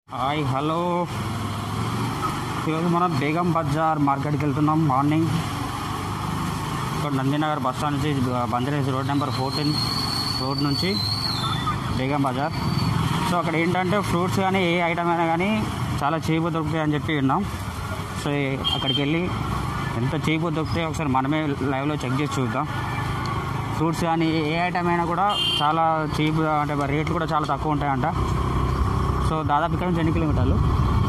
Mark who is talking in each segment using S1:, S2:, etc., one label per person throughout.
S1: Hi hello ఈరోజు మనం బేగం బజార్ మార్కెట్కి వెళ్తున్నాం మార్నింగ్ ఇక్కడ నందినగర్ బస్ స్టాండ్ నుంచి బంజరేజ్ రోడ్ నెంబర్ ఫోర్టీన్ రోడ్ నుంచి బేగం బజార్ సో అక్కడ ఏంటంటే ఫ్రూట్స్ కానీ ఏ ఐటమ్ అయినా కానీ చాలా చీపు దొరుకుతాయి అని చెప్పి విన్నాం సో ఈ- అక్కడికి వెళ్ళి ఎంత చీపు దొరుకుతాయో ఒకసారి మనమే లైవ్లో చెక్ చేసి చూద్దాం ఫ్రూట్స్ కానీ ఏ ఐటమ్ అయినా కూడా చాలా చీప్ అంటే రేట్లు కూడా చాలా తక్కువ ఉంటాయంట సో దాదాపు ఇక్కడ నుంచి ఎన్ని కిలోమీటర్లు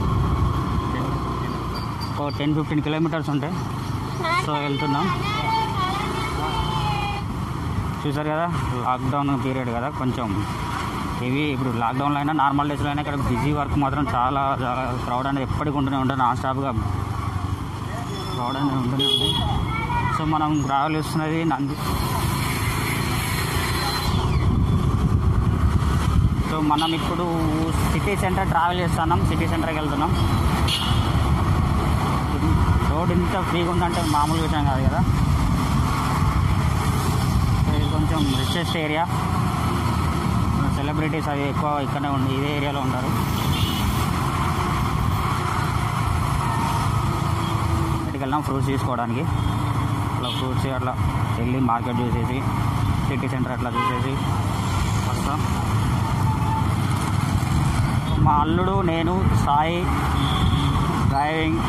S1: ఓ టెన్ ఫిఫ్టీన్ కిలోమీటర్స్ ఉంటాయి సో వెళ్తున్నాం చూసారు కదా లాక్డౌన్ పీరియడ్ కదా కొంచెం ఇవి ఇప్పుడు లాక్డౌన్లో అయినా నార్మల్ డేస్లో అయినా ఇక్కడ బిజీ వర్క్ మాత్రం చాలా చాలా క్రౌడ్ అనేది ఎప్పటికి ఉంటూనే ఉంటుంది నాన్ స్టాప్గా క్రౌడ్ అనేది ఉంటూనే ఉంది సో మనం ట్రావెల్ చేస్తున్నది నంది సో మనం ఇప్పుడు సిటీ సెంటర్ ట్రావెల్ చేస్తున్నాం సిటీ సెంటర్కి వెళ్తున్నాం రోడ్ ఇంత ఫ్రీగా ఉందంటే మామూలు విషయం కాదు కదా సో ఇది కొంచెం రిచెస్ట్ ఏరియా సెలబ్రిటీస్ అది ఎక్కువ ఇక్కడనే ఉంది ఇదే ఏరియాలో ఉంటారు ఇక్కడికి వెళ్ళాం ఫ్రూట్స్ తీసుకోవడానికి అట్లా ఫ్రూట్స్ అట్లా వెళ్ళి మార్కెట్ చూసేసి సిటీ సెంటర్ అట్లా చూసేసి వస్తాం మా అల్లుడు నేను సాయి డ్రైవింగ్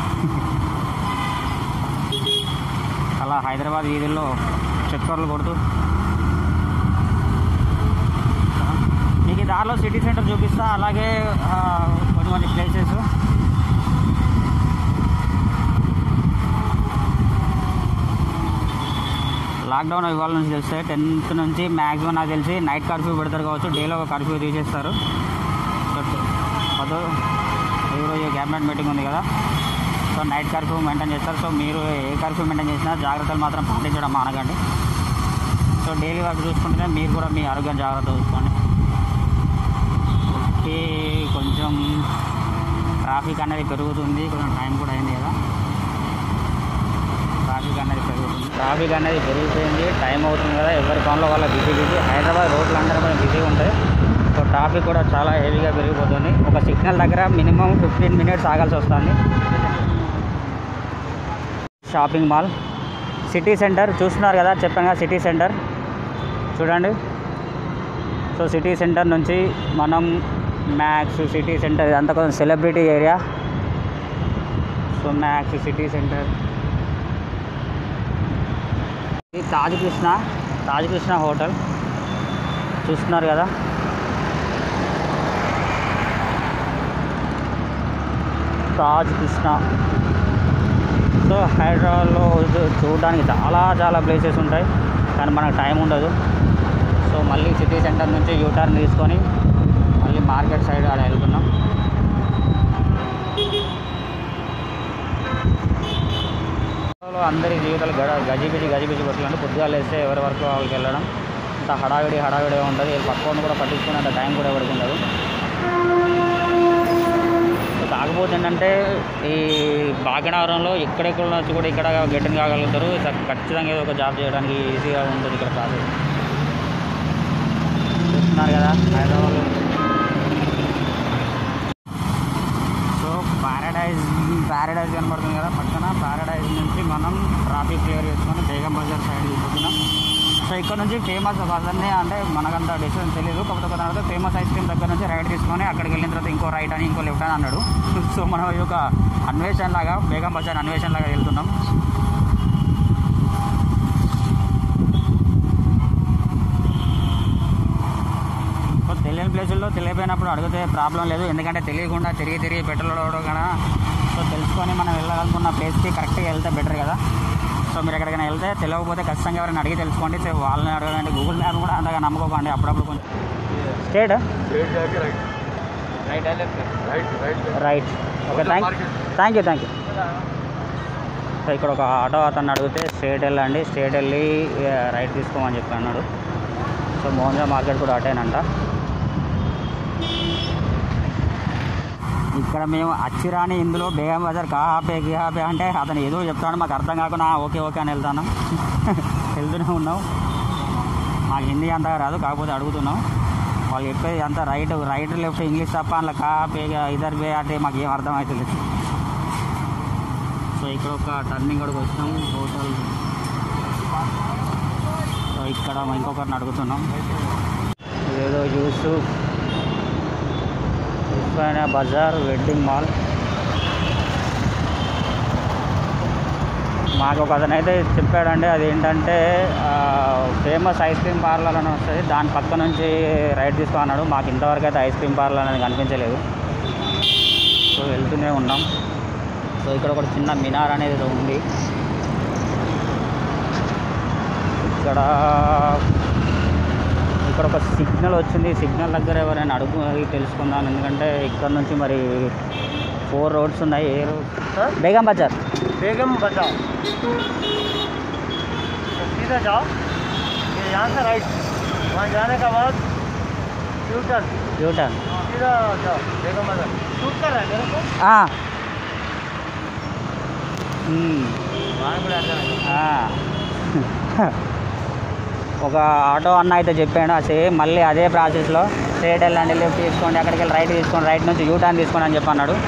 S1: అలా హైదరాబాద్ వీధుల్లో చక్కర్లు కొడుతూ మీకు ఈ దారిలో సిటీ సెంటర్ చూపిస్తా అలాగే ఆ, కొన్ని కొన్ని ప్లేసెస్ లాక్డౌన్ ఇవాళ నుంచి తెలిస్తే టెన్త్ నుంచి మ్యాక్సిమం నాకు తెలిసి నైట్ కర్ఫ్యూ పెడతారు కావచ్చు డేలో ఒక కర్ఫ్యూ తీసేస్తారు సో పదో ఈరోజు క్యాబినెట్ మీటింగ్ ఉంది కదా సో నైట్ కర్ఫ్యూ మెయింటైన్ చేస్తారు సో మీరు ఏ కర్ఫ్యూ మెయింటైన్ చేసినా జాగ్రత్తలు మాత్రం పాటించడం మానకండి సో డైలీ వర్క్ చూసుకుంటేనే మీరు కూడా మీ ఆరోగ్యం జాగ్రత్త చూసుకోండి ఓకే కొంచెం ట్రాఫిక్ అనేది పెరుగుతుంది కొంచెం టైం కూడా అయింది కదా ట్రాఫిక్ అనేది పెరుగుతుంది ట్రాఫిక్ అనేది పెరిగిపోయింది టైం అవుతుంది కదా ఎవరి పనుల వల్ల బిజీ బిజీ హైదరాబాద్ రోడ్లు అందరూ కూడా బిజీగా ఉంటాయి సో ట్రాఫిక్ కూడా చాలా హెవీగా పెరిగిపోతుంది ఒక సిగ్నల్ దగ్గర మినిమం ఫిఫ్టీన్ మినిట్స్ ఆగాల్సి వస్తుంది షాపింగ్ మాల్ సిటీ సెంటర్ చూస్తున్నారు కదా చెప్పాను కదా సిటీ సెంటర్ చూడండి సో సిటీ సెంటర్ నుంచి మనం మ్యాక్స్ సిటీ సెంటర్ ఇదంతా కొంచెం celebrity area so Max city centre ఇది తాజ్ కృష్ణ తాజ్ కృష్ణ హోటల్ చూస్తున్నారు కదా తాజ్ కృష్ణ సో హైదరాబాద్లో చూ- చూడడానికి చాలా చాలా ప్లేసెస్ ఉంటాయి కానీ మనకు టైం ఉండదు సో మళ్ళీ సిటీ సెంటర్ నుంచి యూటర్న్ తీసుకొని మళ్ళీ మార్కెట్ సైడ్ ఆడ వెళ్తున్నాం లో అందరి జీవితాలు గడ గజిబిజి గజిబిజి కొట్టాలంటే పొద్దుగా లేస్తే ఎవరి వరకు వాళ్ళకి వెళ్ళడం అంత హడావిడి హడావిడి ఉంటుంది పక్కన కూడా పట్టించుకునేంత టైం కూడా ఎవరికి ఉండదు సో కాకపోతే ఏంటంటే ఈ భాగ్యనగరంలో ఎక్కడెక్కడ నుంచి కూడా ఇక్కడ గెటిన్ కాగలుగుతారు ఇట్లా ఖచ్చితంగా ఏదో ఒక జాబ్ చేయడానికి ఈజీగా ఉంటుంది ఇక్కడ ప్రాసెస్ చూస్తున్నారు కదా హైదరాబాద్లో సో ప్యారడైజ్ ప్యారడైజ్ కనబడుతుంది కదా పక్కన ప్యారడైజ్ నుంచి మనం ట్రాఫిక్ క్లియర్ చేసుకొని బేగం బజార్ సైడ్ వెళ్ళిపోతున్నాం సో ఇక్కడ నుంచి ఫేమస్ అదన్నీ అంటే మనకంత డిస్టెన్స్ తెలియదు కాకపోతే ఒక తర్వాత ఫేమస్ ఐస్ క్రీమ్ దగ్గర నుంచి రైట్ తీసుకొని అక్కడికి వెళ్ళిన తర్వాత ఇంకో రైట్ అని ఇంకో లెఫ్ట్ అని అన్నాడు సో మనం ఈ యొక్క అన్వేషణ లాగా బేగం బజార్ అన్వేషణ లాగా వెళ్తున్నాం సో తెలియని ప్లేసుల్లో తెలియపోయినప్పుడు అడిగితే ప్రాబ్లం లేదు ఎందుకంటే తెలియకుండా తిరిగి తిరిగి పెట్రోల్ అవడం కదా సో తెలుసుకొని మనం వెళ్ళాలనుకున్న ప్లేస్కి కరెక్ట్గా వెళ్తే బెటర్ కదా సో మీరు ఎక్కడికైనా వెళ్తే తెలియకపోతే ఖచ్చితంగా ఎవరైనా అడిగి తెలుసుకోండి సో వాళ్ళని అడగండి గూగుల్ మ్యాప్ కూడా అంతగా నమ్ముకోకండి అప్పుడప్పుడు కొంచెం స్టేట్
S2: स्ट्रेट जाके right
S1: right
S2: right right
S1: right okay thank thank you thank you so ఇక్కడ ఒక ఆటో అతను అడిగితే స్ట్రేట్ వెళ్ళండి స్ట్రేట్ వెళ్ళి ఇక రైట్ తీసుకోమని చెప్పి అన్నాడు సో మోహన్జా మార్కెట్ కూడా అటేనంట ఇక్కడ మేము అచ్చిరాని ఇందులో బేగం బజార్ కాహాపే గిహాపే అంటే అతను ఏదో చెప్తాడు మాకు అర్థం కాకుండా "ఆ, ఓకే ఓకే అని వెళ్తాను వెళ్తూనే ఉన్నాం మాకు హిందీ అంతగా రాదు కాకపోతే అడుగుతున్నాం వాళ్ళు చెప్పేది అంతా రైట్ రైట్ లెఫ్ట్ ఇంగ్లీష్ తప్ప అందులో కా పే ఇద్దరు పే అంటే మాకు ఏం అర్థం అవుతుంది సో ఇక్కడ ఒక టర్నింగ్ కూడా వచ్చినాం హోటల్ సో ఇక్కడ ఇంకొకరిని అడుగుతున్నాం ఇదేదో యూసుఫ్ ఉస్మానియా బజార్ వెడ్డింగ్ మాల్ మాకు ఒక అతను అయితే చెప్పాడండి అది ఏంటంటే ఫేమస్ ఐస్ క్రీమ్ పార్లర్ అని వస్తుంది దాని పక్క నుంచి రైట్ తీసుకో అన్నాడు మాకు ఇంతవరకు అయితే ఐస్ క్రీమ్ పార్లర్ అనేది కనిపించలేదు సో వెళ్తూనే ఉన్నాం సో ఇక్కడ ఒక చిన్న మినార్ అనేది ఏదో ఉంది ఇక్కడ ఇక్కడ ఒక సిగ్నల్ వచ్చింది సిగ్నల్ దగ్గర ఎవరైనా అడుగు అడిగి తెలుసుకుందాం ఎందుకంటే ఇక్కడ నుంచి మరి ఫోర్ రోడ్స్ ఉన్నాయి ఏ రోడ్ బేగం బజార్
S2: बेगम बचाओ सीधा जाओ ये यहाँ से राइट वहाँ जाने के बाद यू टर्न
S1: యూటర్న్
S2: सीधा जाओ बेगम बाजार शूट कर रहा है मेरे को वहाँ पर आ जाना
S1: ఒక ఆటో అన్న అయితే చెప్పాడు సేమ్ మళ్ళీ అదే ప్రాసెస్లో స్ట్రేట్ వెళ్ళండి లెఫ్ట్ తీసుకోండి అక్కడికి వెళ్ళి రైట్ తీసుకోండి రైట్ నుంచి యూ టర్న్ తీసుకోండి అని చెప్పి అన్నాడు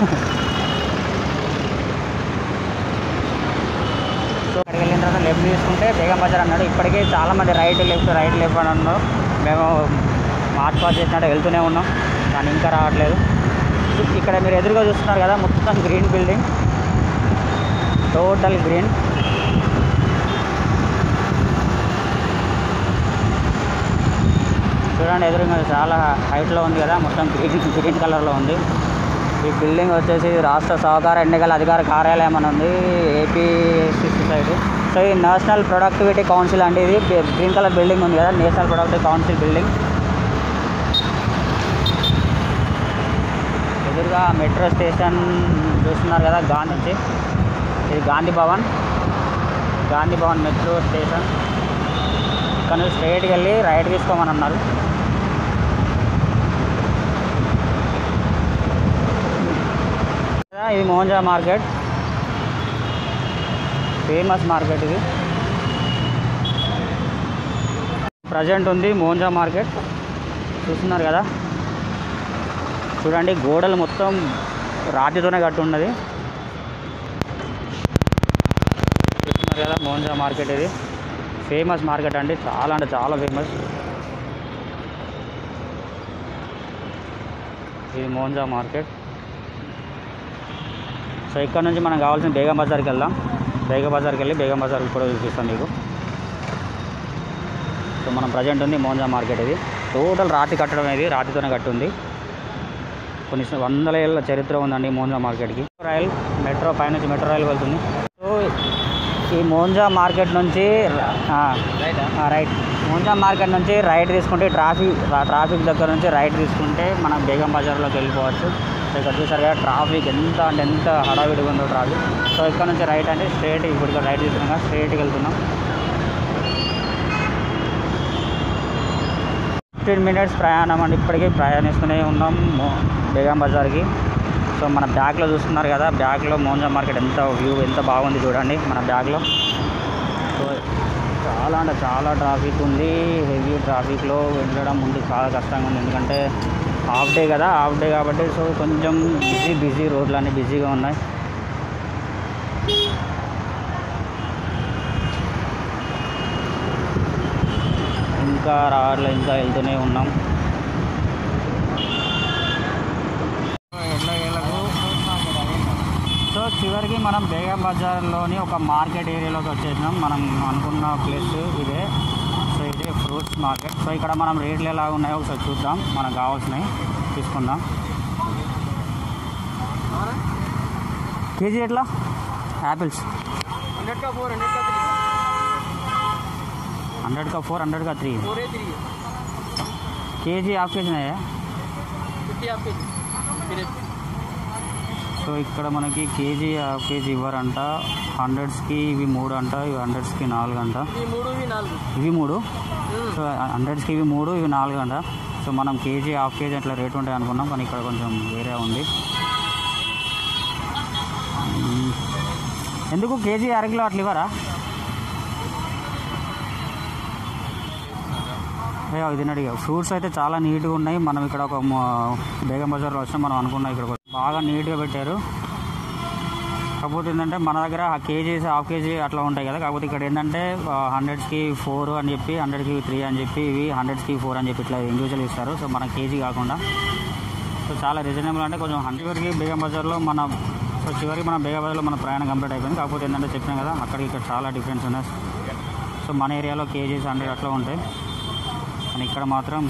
S1: సో అక్కడికి వెళ్ళిన తర్వాత లెఫ్ట్ తీసుకుంటే బేగం బజార్ అన్నాడు ఇప్పటికే చాలామంది రైట్ లెఫ్ట్ రైట్ లెఫ్ట్ అని అన్నారు మేము మార్చ్ పాస్ చేసినట్టు వెళ్తూనే ఉన్నాం కానీ ఇంకా రావట్లేదు ఇక్కడ మీరు ఎదురుగా చూస్తున్నారు కదా మొత్తం గ్రీన్ బిల్డింగ్ టోటల్ గ్రీన్ చూడండి ఎదురుగా చాలా హైట్లో ఉంది కదా మొత్తం గ్రీన్ గ్రీన్ కలర్లో ఉంది ఈ బిల్డింగ్ వచ్చేసి రాష్ట్ర సహకార ఎన్నికల అధికార కార్యాలయం అని ఉంది ఏపీ సైడ్ సో ఇది నేషనల్ ప్రొడక్టివిటీ కౌన్సిల్ అండి ఇది గ్రీన్ కలర్ బిల్డింగ్ ఉంది కదా నేషనల్ ప్రొడక్టివిటీ కౌన్సిల్ బిల్డింగ్ ఎదురుగా మెట్రో స్టేషన్ చూస్తున్నారు కదా గాంధీ నుంచి ఇది గాంధీ భవన్ గాంధీ భవన్ మెట్రో స్టేషన్ ఇక్కడ నుంచి స్ట్రైట్కి వెళ్ళి రైట్ తీసుకోమని అన్నారు ఇది మోహన్జా మార్కెట్ ఫేమస్ మార్కెట్ ఇది ప్రజెంట్ ఉంది మోహన్జా మార్కెట్ చూస్తున్నారు కదా చూడండి గోడలు మొత్తం రాతితోనే కట్టి ఉన్నది చూస్తున్నారు కదా మోహన్జా మార్కెట్ ఇది ఫేమస్ మార్కెట్ అండి చాలా అంటే చాలా ఫేమస్ ఇది మోహన్జా మార్కెట్ సో ఇక్కడ నుంచి మనం కావాల్సిన బేగం బజార్కి వెళ్దాం బేగం బజార్కి వెళ్ళి బేగం బజార్ కూడా చూపిస్తాం మీకు సో మనం ప్రజెంట్ ఉంది మోహన్జా మార్కెట్ ఇది టోటల్ రాతి కట్టడం ఇది రాతితోనే కట్టి ఉంది కొన్ని స- వందల ఏళ్ళ చరిత్ర ఉందండి మోహన్జా మార్కెట్కి రైల్ మెట్రో పైనుంచి మెట్రో రైలు వెళ్తుంది సో ఈ మోహన్జా మార్కెట్ నుంచి ఆ, ఆ, రైట్ మోహన్జా మార్కెట్ నుంచి రైట్ తీసుకుంటే ట్రాఫిక్ రా- ట్రాఫిక్ దగ్గర నుంచి రైట్ తీసుకుంటే మనం బేగం బజార్లోకి వెళ్ళిపోవచ్చు సో ఇక్కడ చూసారు కదా ట్రాఫిక్ ఎంత అంటే ఎంత హడావిడిగా ఉందో ట్రాఫిక్ సో ఇక్కడ నుంచి రైట్ అంటే స్ట్రేట్ ఇప్పుడు ఇక్కడ రైట్ తీసుకున్నాం కదా స్ట్రేట్కి వెళ్తున్నాం ఫిఫ్టీన్ మినిట్స్ ప్రయాణం అండి ఇప్పటికీ ప్రయాణిస్తూనే ఉన్నాం మో- బేగం బజార్కి సో మన బ్యాగ్లో చూస్తున్నారు కదా బ్యాగ్లో మోంజా మార్కెట్ ఎంత వ్యూ ఎంత బాగుంది చూడండి మన బ్యాగ్లో సో చాలా అంటే చాలా ట్రాఫిక్ ఉంది హెవీ ట్రాఫిక్లో వెళ్ళడం ముందు చాలా కష్టంగా ఉంది ఎందుకంటే హాఫ్ డే కదా హాఫ్ డే కాబట్టి సో కొంచెం బిజీ బిజీ రోడ్లు అన్నీ బిజీగా ఉన్నాయి ఇంకా రావట్లేదు ఇంకా వెళ్తూనే ఉన్నాం సో చివరికి మనం బేగం బజార్లోని ఒక మార్కెట్ ఏరియాలోకి వచ్చేసినాం మనం అనుకున్న ప్లేస్ ఇదే సో ఇదే ఫ్రూట్స్ మార్కెట్ సో ఇక్కడ మనం రేట్లు ఎలా ఉన్నాయో ఒకసారి చూద్దాం మనకు కావాల్సినవి తీసుకుందాం కేజీ ఎట్లా యాపిల్స్
S2: हंड्रेड का फोर हंड्रेड का थ्री
S1: हंड्रेड का फोर हंड्रेड का थ्री
S2: फोर है थ्री
S1: के जी हाफ के जी है
S2: फिफ्टी आपके फिर
S1: సో ఇక్కడ మనకి కేజీ హాఫ్ కేజీ ఇవ్వరంట హండ్రెడ్స్కి ఇవి మూడు అంట ఇవి హండ్రెడ్స్కి నాలుగు అంట
S2: ఈ మూడు ఇవి నాలుగు
S1: ఇవి మూడు సో హండ్రెడ్స్కి ఇవి మూడు ఇవి నాలుగు అంట సో మనం కేజీ హాఫ్ కేజీ అట్లా రేట్ ఉంటాయి అనుకున్నాం కానీ ఇక్కడ కొంచెం వేరే ఉంది మ్మ్. ఎందుకు కేజీ అరకిలో అట్లా ఇవ్వరా ఏ, ఇది తిన్నాడు ఇక ఫ్రూట్స్ అయితే చాలా నీట్గా ఉన్నాయి మనం ఇక్కడ ఒక మ- బేగం బజార్లో వచ్చినా మనం అనుకున్నాం ఇక్కడ ఒక- బాగా నీట్గా పెట్టారు కాకపోతే ఏంటంటే మన దగ్గర కేజీస్ హాఫ్ కేజీ అట్లా ఉంటాయి కదా కాకపోతే ఇక్కడ ఏంటంటే హండ్రెడ్స్కి ఫోర్ అని చెప్పి హండ్రెడ్కి త్రీ అని చెప్పి ఇవి హండ్రెడ్స్కి ఫోర్ అని చెప్పి ఇట్లా ఇండివిజువల్ ఇస్తారు సో మన కేజీ కాకుండా సో చాలా రీజనబుల్ అంటే కొంచెం చివరికి బేగం బజార్లో మన సో చివరికి మన బేగం బజార్లో మన ప్రయాణం కంప్లీట్ అయిపోయింది కాకపోతే ఏంటంటే చెప్పినాం కదా అక్కడికి ఇక్కడ చాలా డిఫరెన్స్ ఉన్నాయి సో మన ఏరియాలో కేజీస్ హండ్రెడ్ అట్లా ఉంటాయి కానీ ఇక్కడ మాత్రం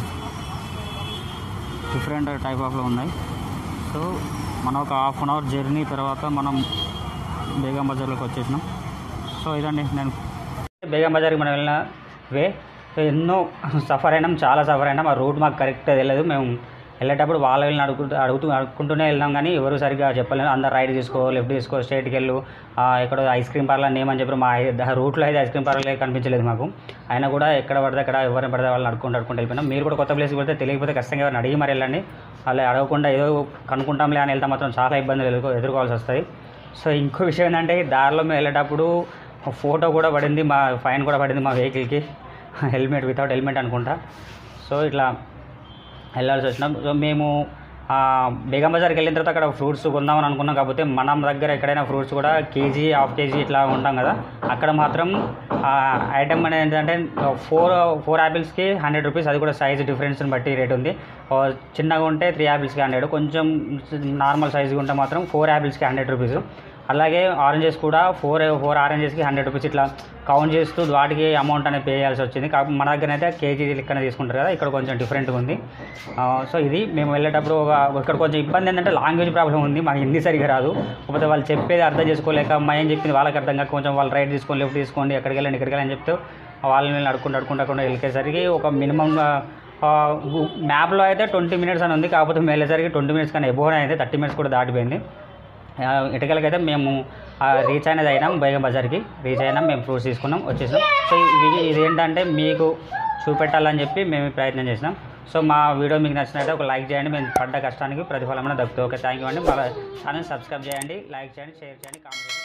S1: డిఫరెంట్ టైప్ ఆఫ్లో ఉన్నాయి సో మనం ఒక హాఫ్ అన్ అవర్ జర్నీ తర్వాత మనం బేగం బజార్లోకి వచ్చేసినాం సో ఇదండి నేను బేగం బజార్కి మనం వెళ్ళిన వే సో ఎన్నో సఫర్ అయినాం చాలా సఫర్ అయినాం ఆ రూట్ మాకు కరెక్ట్ తెలియదు మేము వెళ్ళేటప్పుడు వాళ్ళ వెళ్ళిన అడుగుతూ అడుగుతూ అడుక్కుంటూనే వెళ్ళాం కానీ ఎవరు సరిగ్గా చెప్పలేదు అందరు రైట్ తీసుకో లెఫ్ట్ తీసుకో స్ట్రైట్కి వెళ్ళు ఆ, ఎక్కడో ఐస్ క్రీమ్ పార్లర్ నేమ్ అని చెప్పి మా ఐ- రూట్లో అయితే ఐస్ క్రీమ్ పార్లర్ కనిపించలేదు మాకు అయినా కూడా ఎక్కడ పడితే అక్కడ ఎవరిని పడితే వాళ్ళని అడుక్కుంటూ అడుక్కుంటూ వెళ్ళిపోయినాం మీరు కూడా కొత్త ప్లేస్కి వెళ్తే తెలియకపోతే ఖచ్చితంగా ఎవరిని అడిగి మరి వెళ్ళండి అలా అడగకుండా ఏదో కనుక్కుంటాంలే అని వెళ్తే మాత్రం చాలా ఇబ్బందులు ఎదుర్కో ఎదుర్కోవాల్సి వస్తుంది సో ఇంకో విషయం ఏంటంటే దారిలో మేము వెళ్ళేటప్పుడు ఫోటో కూడా పడింది మా ఫైన్ కూడా పడింది మా వెహికల్కి హెల్మెట్ వితౌట్ హెల్మెట్ అనుకుంటా సో ఇట్లా వెళ్ళాల్సి వచ్చినాం సో మేము ఆ, బేగం బజార్కి వెళ్ళిన తర్వాత అక్కడ ఫ్రూట్స్ కొందామని అనుకున్నాం కాకపోతే మనం దగ్గర ఎక్కడైనా ఫ్రూట్స్ కూడా కేజీ హాఫ్ కేజీ ఇట్లా ఉంటాం కదా అక్కడ మాత్రం ఐటమ్ అనేది ఏంటంటే ఫోర్ ఫోర్ యాపిల్స్కి హండ్రెడ్ రూపీస్ అది కూడా సైజ్ డిఫరెన్స్ని బట్టి రేట్ ఉంది ఆ, చిన్నగా ఉంటే త్రీ యాపిల్స్కి హండ్రెడ్ కొంచెం నార్మల్ సైజుగా ఉంటే మాత్రం ఫోర్ యాపిల్స్కి హండ్రెడ్ రూపీస్ అలాగే ఆరెంజెస్ కూడా ఫోర్ ఫోర్ ఆరెంజెస్కి హండ్రెడ్ రూపీస్ ఇట్లా కౌంట్ చేస్తూ వాటికి అమౌంట్ అనేది పే చేయాల్సి వచ్చింది కాకపోతే మన దగ్గర అయితే కేజీ లెక్కన తీసుకుంటారు కదా ఇక్కడ కొంచెం డిఫరెంట్గా ఉంది ఆ, సో ఇది మేము వెళ్ళేటప్పుడు ఒక ఇక్కడ కొంచెం ఇబ్బంది ఏంటంటే లాంగ్వేజ్ ప్రాబ్లం ఉంది మాకు హిందీ సరిగా రాదు కాకపోతే వాళ్ళు చెప్పేది అర్థం చేసుకోలేక మా ఏం చెప్పింది వాళ్ళకి అర్థం కాక కొంచెం వాళ్ళు రైట్ తీసుకోండి లెఫ్ట్ తీసుకోండి ఎక్కడికి వెళ్ళండి ఇక్కడికి వెళ్ళని చెప్తే వాళ్ళని వీళ్ళని అడుక్కుంటూ అడుక్కుంటూ అడుక్కుంటూ వెళ్ళేసరికి ఒక మినిమం మ్యాప్లో అయితే ట్వంటీ మినిట్స్ అని ఉంది కాకపోతే మేము వెళ్ళేసరికి ట్వంటీ మినిట్స్ కన్నా ఎబోన్ అయితే థర్టీ మినిట్స్ కూడా దాటిపోయింది ఆ, ఇటుకలకైతే మేము రీచ్ అనేది అయినాం బేగం బజార్కి రీచ్ అయినాం మేము ఫ్రూట్స్ తీసుకున్నాం వచ్చేసాం సో ఇది ఇదేంటంటే మీకు చూపెట్టాలని చెప్పి మేము ఈ ప్రయత్నం చేసినాం సో మా వీడియో మీకు నచ్చినట్టే ఒక లైక్ చేయండి మేము పడ్డ కష్టానికి ప్రతిఫలమైన దక్కుతుంది ఓకే థ్యాంక్ యూ అండి మా ఛానల్ సబ్స్క్రైబ్ చేయండి లైక్ చేయండి షేర్ చేయండి కామెంట్ చేయండి